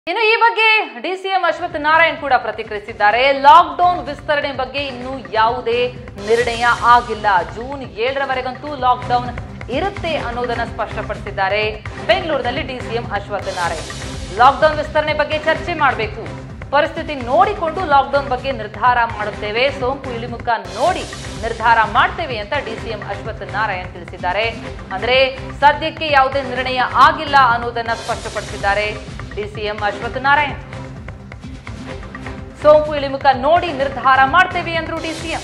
ಇನ್ನು ಈ ಬಗ್ಗೆ ಡಿಸಿಎಂ ಅಶ್ವಥ್ ನಾರಾಯಣ್ ಕೂಡ ಪ್ರತಿಕ್ರಿಯಿಸಿದ್ದಾರೆ ಲಾಕ್ಡೌನ್ ವಿಸ್ತರಣೆ ಬಗ್ಗೆ ಇನ್ನೂ ಯಾವುದೇ ನಿರ್ಣಯ ಆಗಿಲ್ಲ ಜೂನ್ ಏಳರವರೆಗಂತೂ ಲಾಕ್ಡೌನ್ ಇರುತ್ತೆ ಅನ್ನೋದನ್ನ ಸ್ಪಷ್ಟಪಡಿಸಿದ್ದಾರೆ ಬೆಂಗಳೂರಿನಲ್ಲಿ ಡಿಸಿಎಂ ಅಶ್ವಥ್ ನಾರಾಯಣ್ ಲಾಕ್ಡೌನ್ ವಿಸ್ತರಣೆ ಬಗ್ಗೆ ಚರ್ಚೆ ಮಾಡಬೇಕು ಪರಿಸ್ಥಿತಿ ನೋಡಿಕೊಂಡು ಲಾಕ್ಡೌನ್ ಬಗ್ಗೆ ನಿರ್ಧಾರ ಮಾಡುತ್ತೇವೆ ಸೋಂಕು ಇಳಿಮುಖ ನೋಡಿ ನಿರ್ಧಾರ ಮಾಡ್ತೇವೆ ಅಂತ ಡಿಸಿಎಂ ಅಶ್ವಥ್ ನಾರಾಯಣ್ ತಿಳಿಸಿದ್ದಾರೆ ಅಂದ್ರೆ ಸದ್ಯಕ್ಕೆ ಯಾವುದೇ ನಿರ್ಣಯ ಆಗಿಲ್ಲ ಅನ್ನೋದನ್ನ ಸ್ಪಷ್ಟಪಡಿಸಿದ್ದಾರೆ ಡಿಸಿಎಂ ಅಶ್ವಥ್ ನಾರಾಯಣ್ ಸೋಂಕು ಇಳಿಮುಖ ನೋಡಿ ನಿರ್ಧಾರ ಮಾಡ್ತೇವೆ ಅಂದ್ರು ಡಿಸಿಎಂ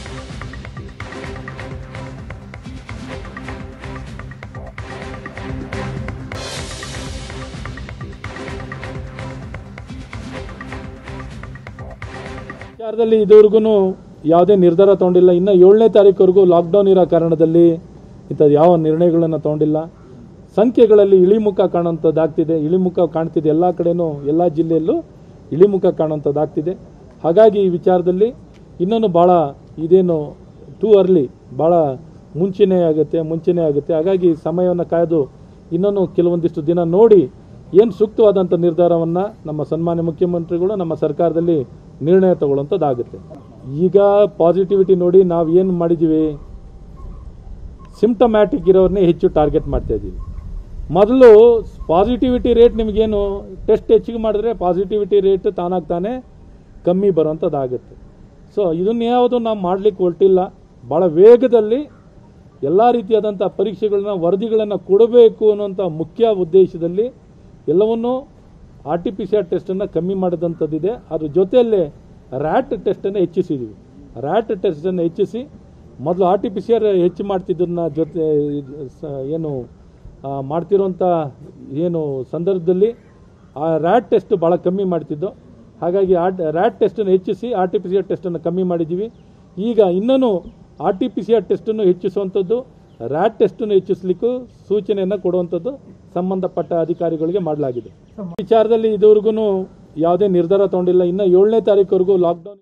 ವಿಚಾರದಲ್ಲಿ ಇದುವರೆಗೂ ಯಾವುದೇ ನಿರ್ಧಾರ ತಗೊಂಡಿಲ್ಲ ಇನ್ನು ಏಳನೇ ತಾರೀಕುವರೆಗೂ ಲಾಕ್ಡೌನ್ ಇರೋ ಕಾರಣದಲ್ಲಿ ಇಂಥದ್ದು ಯಾವ ನಿರ್ಣಯಗಳನ್ನು ತಗೊಂಡಿಲ್ಲ ಸಂಖ್ಯೆಗಳಲ್ಲಿ ಇಳಿಮುಖ ಕಾಣುವಂಥದ್ದಾಗ್ತಿದೆ ಇಳಿಮುಖ ಕಾಣ್ತಿದೆ ಎಲ್ಲ ಕಡೆನೂ ಎಲ್ಲ ಜಿಲ್ಲೆಯಲ್ಲೂ ಇಳಿಮುಖ ಕಾಣುವಂಥದ್ದಾಗ್ತಿದೆ ಹಾಗಾಗಿ ಈ ವಿಚಾರದಲ್ಲಿ ಇನ್ನೂ ಭಾಳ ಇದೇನು ಟೂ ಅರ್ಲಿ ಭಾಳ ಮುಂಚೆನೇ ಆಗುತ್ತೆ ಮುಂಚೆನೇ ಆಗುತ್ತೆ ಹಾಗಾಗಿ ಸಮಯವನ್ನು ಕಾಯ್ದು ಇನ್ನೂ ಕೆಲವೊಂದಿಷ್ಟು ದಿನ ನೋಡಿ ಏನು ಸೂಕ್ತವಾದಂಥ ನಿರ್ಧಾರವನ್ನು ನಮ್ಮ ಸನ್ಮಾನ್ಯ ಮುಖ್ಯಮಂತ್ರಿಗಳು ನಮ್ಮ ಸರ್ಕಾರದಲ್ಲಿ ನಿರ್ಣಯ ತಗೊಳ್ಳುವಂಥದ್ದಾಗುತ್ತೆ ಈಗ ಪಾಸಿಟಿವಿಟಿ ನೋಡಿ ನಾವು ಏನು ಮಾಡಿದ್ದೀವಿ ಸಿಂಪ್ಟಮ್ಯಾಟಿಕ್ ಇರೋರನ್ನೇ ಹೆಚ್ಚು ಟಾರ್ಗೆಟ್ ಮಾಡ್ತಾ ಇದ್ದೀವಿ ಮೊದಲು ಪಾಸಿಟಿವಿಟಿ ರೇಟ್ ನಿಮಗೇನು ಟೆಸ್ಟ್ ಹೆಚ್ಚಿಗೆ ಮಾಡಿದ್ರೆ ಪಾಸಿಟಿವಿಟಿ ರೇಟ್ ತಾನಾಗಿ ತಾನೇ ಕಮ್ಮಿ ಬರುವಂಥದ್ದಾಗುತ್ತೆ ಸೊ ಇದನ್ನ ಯಾವುದು ನಾವು ಮಾಡಲಿಕ್ಕೆ ಹೊರಟಿಲ್ಲ ಭಾಳ ವೇಗದಲ್ಲಿ ಎಲ್ಲ ರೀತಿಯಾದಂಥ ಪರೀಕ್ಷೆಗಳನ್ನ ವರದಿಗಳನ್ನು ಕೊಡಬೇಕು ಅನ್ನೋಂಥ ಮುಖ್ಯ ಉದ್ದೇಶದಲ್ಲಿ ಎಲ್ಲವನ್ನೂ R T P C R ಟೆಸ್ಟನ್ನು ಕಮ್ಮಿ ಮಾಡಿದಂಥದ್ದಿದೆ ಅದ್ರ ಜೊತೆಯಲ್ಲೇ ರ್ಯಾಟ್ ಟೆಸ್ಟನ್ನು ಹೆಚ್ಚಿಸಿದ್ದೀವಿ ರ್ಯಾಟ್ ಟೆಸ್ಟನ್ನು ಹೆಚ್ಚಿಸಿ ಮೊದಲು R T P C R ಹೆಚ್ಚು ಮಾಡ್ತಿದ್ದನ್ನ ಜೊತೆ ಸ- ಏನು ಆ, ಮಾಡ್ತಿರೋಂಥ ಏನು ಸಂದರ್ಭದಲ್ಲಿ ಆ ರ್ಯಾಟ್ ಟೆಸ್ಟ್ ಭಾಳ ಕಮ್ಮಿ ಮಾಡ್ತಿದ್ದು ಹಾಗಾಗಿ ಆ ರ್ಯಾಟ್ ಟೆಸ್ಟನ್ನು ಹೆಚ್ಚಿಸಿ R T P C R ಟೆಸ್ಟನ್ನು ಕಮ್ಮಿ ಮಾಡಿದ್ದೀವಿ ಈಗ ಇನ್ನೂ R T P C R ಟೆಸ್ಟನ್ನು ಹೆಚ್ಚಿಸುವಂಥದ್ದು ರ್ಯಾಟ್ ಟೆಸ್ಟನ್ನು ಹೆಚ್ಚಿಸಲಿಕ್ಕೂ ಸೂಚನೆಯನ್ನು ಕೊಡುವಂಥದ್ದು ಸಂಬಂಧಪಟ್ಟ ಅಧಿಕಾರಿಗಳಿಗೆ ಮಾಡಲಾಗಿದೆ ವಿಚಾರದಲ್ಲಿ ಇದುವರೆಗೂ ಯಾವುದೇ ನಿರ್ಧಾರ ತಗೊಂಡಿಲ್ಲ ಇನ್ನು ಏಳನೇ ತಾರೀಕುವರೆಗೂ ಲಾಕ್ಡೌನ್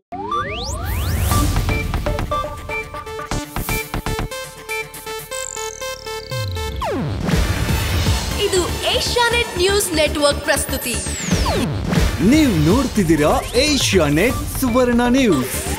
ಇದು ಏಷ್ಯಾನೆಟ್ ನ್ಯೂಸ್ ನೆಟ್ವರ್ಕ್ ಪ್ರಸ್ತುತಿ ನೀವು ನೋಡ್ತಿದ್ದೀರಾ ಏಷ್ಯಾ ನೆಟ್ ಸುವರ್ಣ ನ್ಯೂಸ್